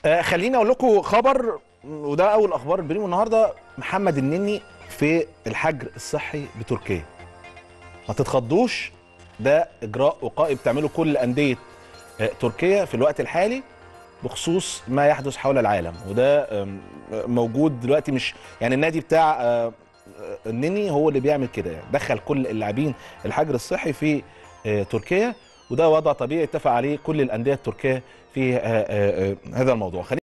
آه خليني اقول لكم خبر وده اول اخبار البريمو النهارده محمد النني في الحجر الصحي بتركيا ما تتخضوش ده اجراء وقائي بتعمله كل انديه آه تركيا في الوقت الحالي بخصوص ما يحدث حول العالم وده آم، موجود دلوقتي مش يعني النادي بتاع آه، آه، النني هو اللي بيعمل كده يعني دخل كل اللاعبين الحجر الصحي في آه، تركيا وده وضع طبيعي اتفق عليه كل الانديه التركيه في آه، آه، آه، هذا الموضوع خلينا